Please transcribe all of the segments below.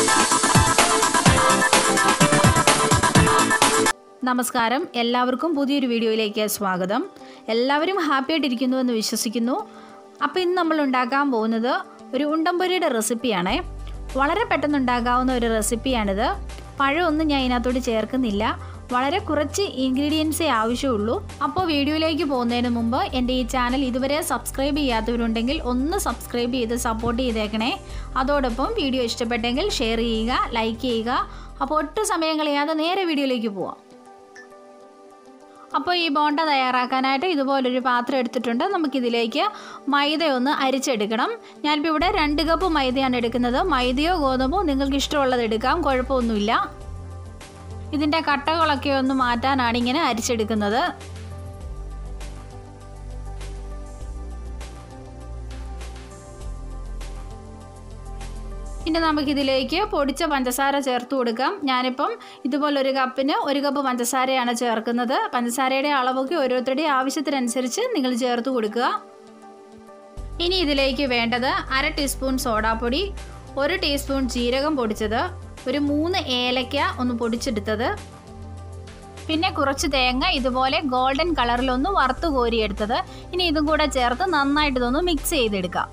നമസ്കാരം എല്ലാവർക്കും പുതിയൊരു വീഡിയോയിലേക്ക് സ്വാഗതം എല്ലാവരും ഹാപ്പി ആയിട്ടിരിക്കുന്നു എന്ന് വിശ്വസിക്കുന്നു അപ്പോൾ ഇന്ന് നമ്മൾ ഉണ്ടാക്കാൻ പോകുന്നത് ഒരു ഉണ്ടംപൊരിയുടെ റെസിപ്പിയാണേ വളരെ പെട്ടെന്ന് ഉണ്ടാക്കാവുന്ന ഒരു റെസിപ്പിയാണിത് പഴമൊന്നും ഞാൻ ഇതിനകത്തോട്ട് ചേർക്കുന്നില്ല വളരെ കുറച്ച് ഇൻഗ്രീഡിയൻസേ ആവശ്യമുള്ളൂ അപ്പോൾ വീഡിയോയിലേക്ക് പോകുന്നതിന് മുമ്പ് എൻ്റെ ഈ ചാനൽ ഇതുവരെ സബ്സ്ക്രൈബ് ചെയ്യാത്തവരുണ്ടെങ്കിൽ ഒന്ന് സബ്സ്ക്രൈബ് ചെയ്ത് സപ്പോർട്ട് ചെയ്തേക്കണേ അതോടൊപ്പം വീഡിയോ ഇഷ്ടപ്പെട്ടെങ്കിൽ ഷെയർ ചെയ്യുക ലൈക്ക് ചെയ്യുക അപ്പോൾ ഒട്ടും സമയം കളയാതെ നേരെ വീഡിയോയിലേക്ക് പോവാം അപ്പോൾ ഈ ബോണ്ട തയ്യാറാക്കാനായിട്ട് ഇതുപോലൊരു പാത്രം എടുത്തിട്ടുണ്ട് നമുക്കിതിലേക്ക് മൈദ ഒന്ന് അരിച്ചെടുക്കണം ഞാനിപ്പോൾ ഇവിടെ രണ്ട് കപ്പ് മൈദയാണ് എടുക്കുന്നത് മൈദയോ ഗോതമ്പോ നിങ്ങൾക്ക് ഇഷ്ടമുള്ളത് എടുക്കാം കുഴപ്പമൊന്നുമില്ല ഇതിൻ്റെ കട്ടകളൊക്കെ ഒന്ന് മാറ്റാനാണ് ഇങ്ങനെ അരിച്ചെടുക്കുന്നത് ഇനി നമുക്കിതിലേക്ക് പൊടിച്ച പഞ്ചസാര ചേർത്ത് കൊടുക്കാം ഞാനിപ്പം ഇതുപോലൊരു കപ്പിന് ഒരു കപ്പ് പഞ്ചസാരയാണ് ചേർക്കുന്നത് പഞ്ചസാരയുടെ അളവൊക്കെ ഓരോരുത്തരുടെയും ആവശ്യത്തിനനുസരിച്ച് നിങ്ങൾ ചേർത്ത് കൊടുക്കുക ഇനി ഇതിലേക്ക് വേണ്ടത് അര ടീസ്പൂൺ സോഡാപ്പൊടി ഒരു ടീസ്പൂൺ ജീരകം പൊടിച്ചത് ഒരു മൂന്ന് ഏലക്ക ഒന്ന് പൊടിച്ചെടുത്തത് പിന്നെ കുറച്ച് തേങ്ങ ഇതുപോലെ ഗോൾഡൻ കളറിലൊന്ന് വറുത്ത് കോരിയെടുത്തത് ഇനി ഇതും കൂടെ ചേർത്ത് നന്നായിട്ട് ഇതൊന്ന് മിക്സ് ചെയ്തെടുക്കാം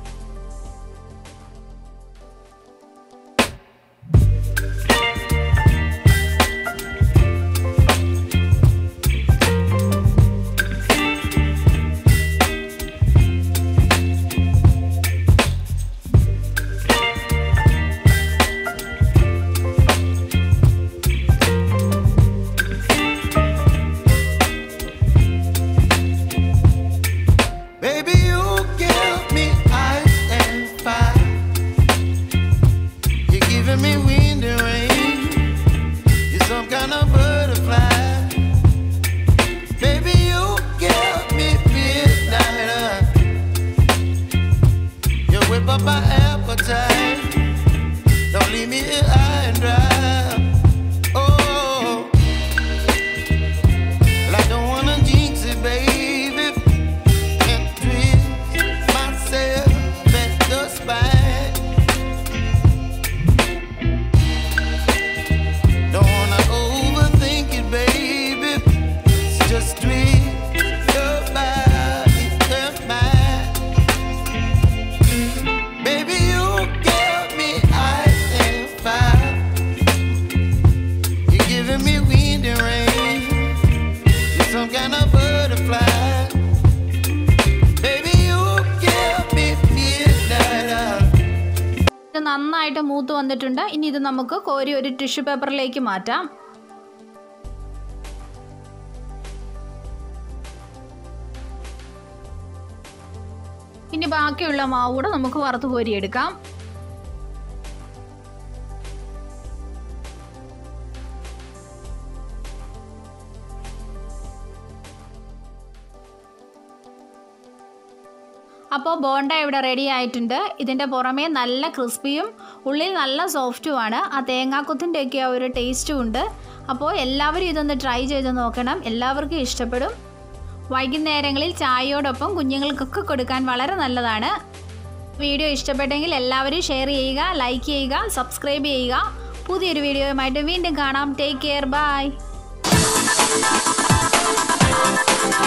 Baby, you give me ice and fire. You're giving me wind and rain. You're some kind of butterfly. Baby, you give me midnight. You whip up my appetite. Don't leave me here high and dry. Oh, well, I don't wanna jinx it, baby and twist myself at the spine. Don't wanna overthink it, baby. It's just twist your body and mine. Baby, you give me ice and fire. You're giving me wind and rain. You're some kind of butterfly. Baby, you give me midnight. ഇത് നന്നായിട്ട് മൂത്ത് വന്നിട്ടുണ്ട് ഇനി ഇത് നമുക്ക് കോരി ഒരു tissue പേപ്പറിലേക്ക് മാറ്റാം ഇനി ബാക്കിയുള്ള മാവ് കൂടെ നമുക്ക് വറുത്ത് കോരിയെടുക്കാം അപ്പോൾ ബോണ്ട ഇവിടെ റെഡി ആയിട്ടുണ്ട് ഇതിൻ്റെ പുറമേ നല്ല ക്രിസ്പിയും ഉള്ളിൽ നല്ല സോഫ്റ്റുമാണ് ആ തേങ്ങാക്കുത്തിൻ്റെ ഒക്കെ ആ ഒരു ടേസ്റ്റും ഉണ്ട് അപ്പോൾ എല്ലാവരും ഇതൊന്ന് ട്രൈ ചെയ്ത് നോക്കണം എല്ലാവർക്കും ഇഷ്ടപ്പെടും വൈകുന്നേരങ്ങളിൽ ചായയോടൊപ്പം കുഞ്ഞുങ്ങൾക്കൊക്കെ കൊടുക്കാൻ വളരെ നല്ലതാണ് വീഡിയോ ഇഷ്ടപ്പെട്ടെങ്കിൽ എല്ലാവരും ഷെയർ ചെയ്യുക ലൈക്ക് ചെയ്യുക സബ്സ്ക്രൈബ് ചെയ്യുക പുതിയൊരു വീഡിയോയുമായിട്ട് വീണ്ടും കാണാം ടേക്ക് കെയർ ബൈ